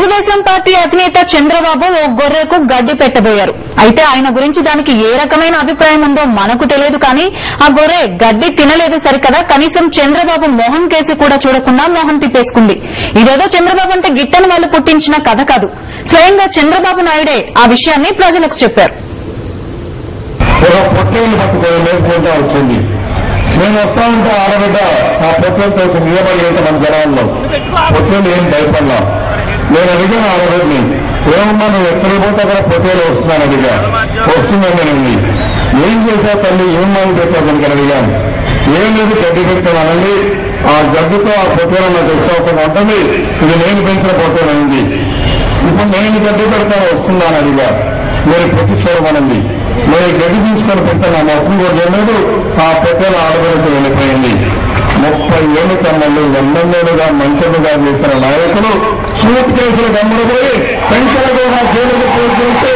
Telugu Desam party అధినేత చంద్రబాబు ఓ గొర్రెకు గడ్డి పెట్టబోయారు అయితే ఆయన గురించి దానికి ఏ రకమైన అభిప్రాయం ఉందో మనకు తెలియదు కానీ ఆ గొర్రె గడ్డి తినలేదు సరికదా కనీసం చంద్రబాబు మొహం కేసి కూడా చూడకుండా మొహం తిప్పేసుకుంది ఇదేదో చంద్రబాబు అంటే గిట్టని వాళ్ళు పుట్టించిన కథ కాదు స్వయంగా చంద్రబాబు నాయుడే ఆ విషయాన్ని ప్రజలకు చెప్పారు ఒక పొట్టేలు పట్టుకొని మేపుకుంటా వచ్చింది నేను వస్తా ఉంటే ఆడబిడ్డ ఆ పొట్టేలతో నిలబడి ఏంట మన జనాల్లో పొట్టేలు ఏం భయపడలా నేను అడిగిన ఆడబిడ్డని ఏమమ్మా నువ్వు ఎక్కడికి పోతే అక్కడ పొట్టేలు వస్తున్నాను అడిగా వస్తుందని ఉంది ఏం చేశావు తల్లి ఏం మంది పెట్టావు కనుక అడిగాను ఏం లేదు గడ్డి పెట్టానండి ఆ గడ్డితో ఆ పొట్టేలు నాకు విశ్వాసం ఉంటుంది ఇది నేను పెంచిన పొట్టేలు ఉంది ఇప్పుడు నేను గడ్డి పెడతాను వస్తుందని అడిగా మీరు ప్రతి చూడమనండి మరి గడ్డి తీసుకొని పెట్టిన నా మొత్తం కూడా చేయలేదు ఆ పెట్టెల ఆడబడికి వెళ్ళిపోయింది ముప్పై ఏళ్ళు కమ్మలు ఎమ్మెల్యేలుగా మంత్రులుగా చేసిన నాయకులు సూట్ కేసులు గమ్ములు పోయి సంఖ్యలు కూడా జైలుకు పోతే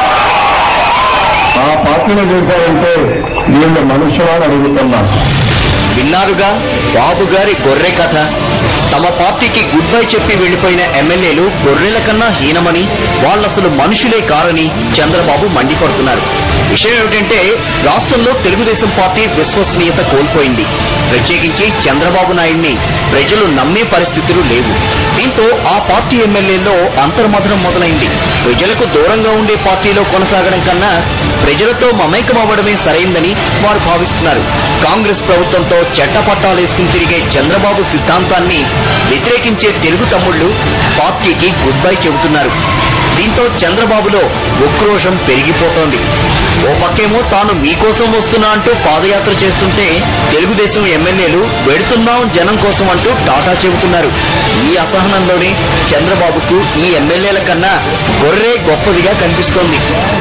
ఆ పార్టీలో చేశారంటే వీళ్ళు మనుషులని అడుగుతున్నా విన్నారుగా బాబు గారి గొర్రె కథ తమ పార్టీకి గుడ్ బై చెప్పి వెళ్లిపోయిన ఎమ్మెల్యేలు గొర్రెల కన్నా హీనమని వాళ్ళసలు మనుషులే కారని చంద్రబాబు మండిపడుతున్నారు విషయం ఏమిటంటే రాష్ట్రంలో తెలుగుదేశం పార్టీ విశ్వసనీయత కోల్పోయింది ప్రత్యేకించి చంద్రబాబు నాయుడిని ప్రజలు నమ్మే పరిస్థితులు లేవు దీంతో ఆ పార్టీ ఎమ్మెల్యేల్లో అంతర్మథనం మొదలైంది ప్రజలకు దూరంగా ఉండే పార్టీలో కొనసాగడం కన్నా ప్రజలతో మమేకమవ్వడమే సరైందని వారు భావిస్తున్నారు కాంగ్రెస్ ప్రభుత్వంతో చెట్టపట్టాలేసుకుని తిరిగే చంద్రబాబు సిద్ధాంతాన్ని వ్యతిరేకించే తెలుగు తమ్ముళ్లు పార్టీకి గుడ్ బై చెబుతున్నారు దీంతో చంద్రబాబులో ఉక్రోషం పెరిగిపోతోంది ఓ పక్కేమో తాను మీకోసం వస్తున్నా అంటూ పాదయాత్ర చేస్తుంటే తెలుగుదేశం ఎమ్మెల్యేలు వెడుతున్నాం జనం కోసం అంటూ టాటా చెబుతున్నారు ఈ అసహనంలోనే చంద్రబాబుకు ఈ ఎమ్మెల్యేల కన్నా గొర్రె గొప్పదిగా కనిపిస్తోంది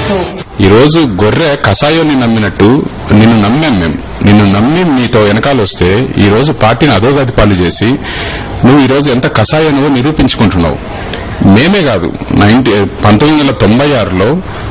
ఈ రోజు గొర్రె కషాయోని నమ్మినట్టు నిన్ను నమ్మాం మేము నిన్ను నమ్మి నీతో వెనకాల వస్తే ఈ రోజు పార్టీని అధోగతి పాలు చేసి నువ్వు ఈ రోజు ఎంత కషాయనవో నిరూపించుకుంటున్నావు మేమే కాదు నైన్టీ పంతొమ్మిది వందల తొంభై ఆరులో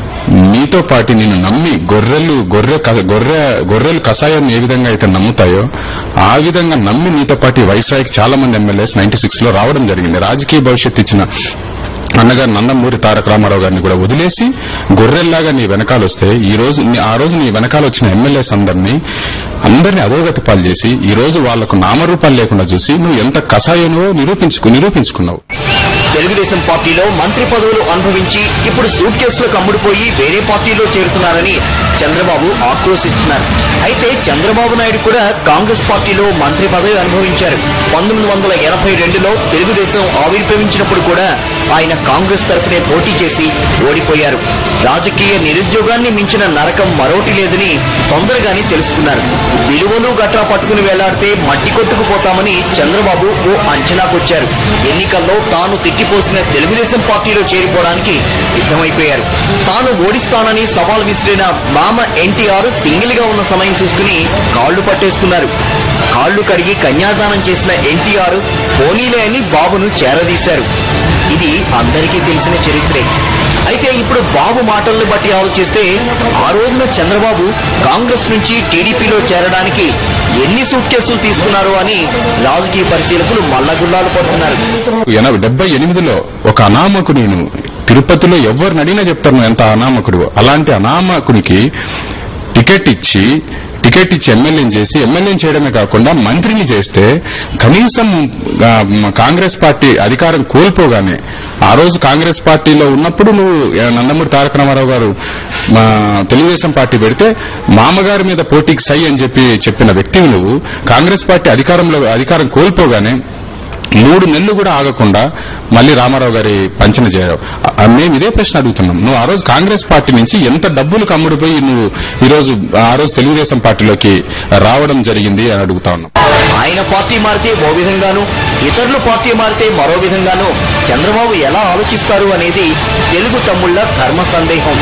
నీతో పాటు నిన్ను నమ్మి గొర్రెలు గొర్రె క- గొర్రె గొర్రెలు కషాయాన్ని ఏ విధంగా అయితే నమ్ముతాయో ఆ విధంగా నమ్మి నీతో పాటు వైస్రాయ్కి చాలా మంది ఎమ్మెల్యేస్ నైన్టీ సిక్స్ లో రావడం జరిగింది రాజకీయ భవిష్యత్తు ఇచ్చిన అన్నగారు నందమూరి తారక రామారావు గారిని కూడా వదిలేసి గొర్రెల్లాగా నీ వెనకాల వస్తే ఈ రోజు నీ- ఆ రోజు నీ వెనకాల వచ్చిన ఎమ్మెల్యేస్ అందరినీ అందరినీ అధోగతి పాలు చేసి ఈ రోజు వాళ్లకు నామరూపాలు లేకుండా చూసి నువ్వు ఎంత కషాయనో నిరూపించుకు నిరూపించుకున్నావు తెలుగుదేశం పార్టీలో మంత్రి పదవులు అనుభవించి ఇప్పుడు సూట్ కేసులకు అమ్ముడుపోయి వేరే పార్టీలో చేరుతున్నారని చంద్రబాబు ఆక్రోశిస్తున్నారు అయితే చంద్రబాబు నాయుడు కూడా కాంగ్రెస్ పార్టీలో మంత్రి పదవి అనుభవించారు పంతొమ్మిది వందల ఎనభై రెండులో తెలుగుదేశం ఆవిర్భవించినప్పుడు కూడా ఆయన కాంగ్రెస్ తరఫునే పోటీ చేసి ఓడిపోయారు రాజకీయ నిరుద్యోగాన్ని మించిన నరకం మరోటి లేదని తొందరగానే తెలుసుకున్నారు విలువలు గట్రా పట్టుకుని వేలాడితే మట్టి కొట్టుకుపోతామని చంద్రబాబు ఓ అంచనాకొచ్చారు ఎన్నికల్లో తాను తిట్టిపోసిన తెలుగుదేశం పార్టీలో చేరిపోవడానికి సిద్ధమైపోయారు తాను ఓడిస్తానని సవాల్ విసిరిన మామ ఎన్టీఆర్ సింగిల్ గా ఉన్న సమయం చూసుకుని కాళ్లు పట్టేసుకున్నారు కాళ్లు కడిగి కన్యాదానం చేసిన ఎన్టీఆర్ పోనీలే అని బాబును చేరదీశారు ఇది అందరికీ తెలిసిన చరిత్రే అయితే ఇప్పుడు బాబు మాటలను బట్టి ఆలోచిస్తే ఆ రోజున చంద్రబాబు కాంగ్రెస్ నుంచి టీడీపీలో చేరడానికి ఎన్ని సూట్ కేసులు తీసుకున్నారు అని రాజకీయ పరిశీలకులు మల్లగుల్లాలు పడుతున్నారు ఎనభై డెబ్బై ఎనిమిదిలో ఒక అనామకుడు తిరుపతిలో ఎవరిని అడిగినా చెప్తారు నువ్వు ఎంత అనామకుడు అలాంటి అనామకుడికి టికెట్ ఇచ్చి టికెట్ ఇచ్చి ఎమ్మెల్యేని చేసి ఎమ్మెల్యేని చేయడమే కాకుండా మంత్రిని చేస్తే కనీసం ఆ, మ- కాంగ్రెస్ పార్టీ అధికారం కోల్పోగానే ఆ రోజు కాంగ్రెస్ పార్టీలో ఉన్నప్పుడు నువ్వు ఆ, నందమూరి తారక రామారావు గారు మా తెలుగుదేశం పార్టీ పెడితే మామగారి మీద పోటీకి సై అని చెప్పి చెప్పిన వ్యక్తివి నువ్వు కాంగ్రెస్ పార్టీ అధికారంలో అధికారం కోల్పోగానే మూడు నెలలు కూడా ఆగకుండా మళ్ళీ రామారావు గారి పంచన చేరావు ఆ, మేము ఇదే ప్రశ్న అడుగుతున్నాం నువ్వు ఆ రోజు కాంగ్రెస్ పార్టీ నుంచి ఎంత డబ్బులు కమ్ముడిపోయి నువ్వు ఈ రోజు ఆ రోజు తెలుగుదేశం పార్టీలోకి రావడం జరిగింది అని అడుగుతా ఉన్నాం ఆయన పార్టీ మారితే ఓ విధంగాను ఇతరులు పార్టీ మారితే మరో విధంగాను చంద్రబాబు ఎలా ఆలోచిస్తారు అనేది తెలుగు తమ్ముళ్ల ధర్మ సందేహం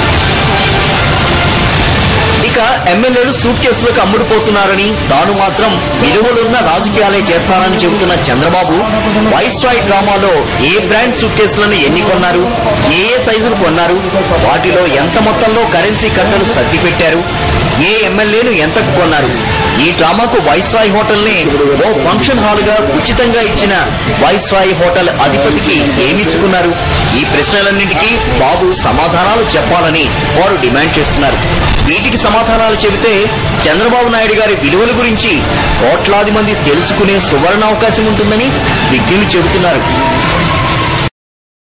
ఇక ఎమ్మెల్యేలు సూట్ కేసులకు అమ్ముడుపోతున్నారని తాను మాత్రం విలువలున్న రాజకీయాలే చేస్తానని చెబుతున్న చంద్రబాబు వైస్ రాయ్ డ్రామాలో ఏ బ్రాండ్ సూట్ కేసులను ఎన్ని కొన్నారు ఏ ఏ సైజులు కొన్నారు వాటిలో ఎంత మొత్తంలో కరెన్సీ కట్టలు సర్ది పెట్టారు ఏ ఎమ్మెల్యేలు ఎంతకు కొన్నారు ఈ డ్రామాకు వైస్ రాయ్ హోటల్ ని ఓ ఫంక్షన్ హాల్ గా ఉచితంగా ఇచ్చిన వైస్ రాయ్ హోటల్ అధిపతికి ఏమిచ్చుకున్నారు ఈ ప్రశ్నలన్నింటికీ బాబు సమాధానాలు చెప్పాలని వారు డిమాండ్ చేస్తున్నారు వీటికి సమాధానాలు చెబితే చంద్రబాబు నాయుడు గారి విలువల గురించి కోట్లాది మంది తెలుసుకునే సువర్ణ అవకాశం ఉంటుందని విజ్ఞులు చెబుతున్నారు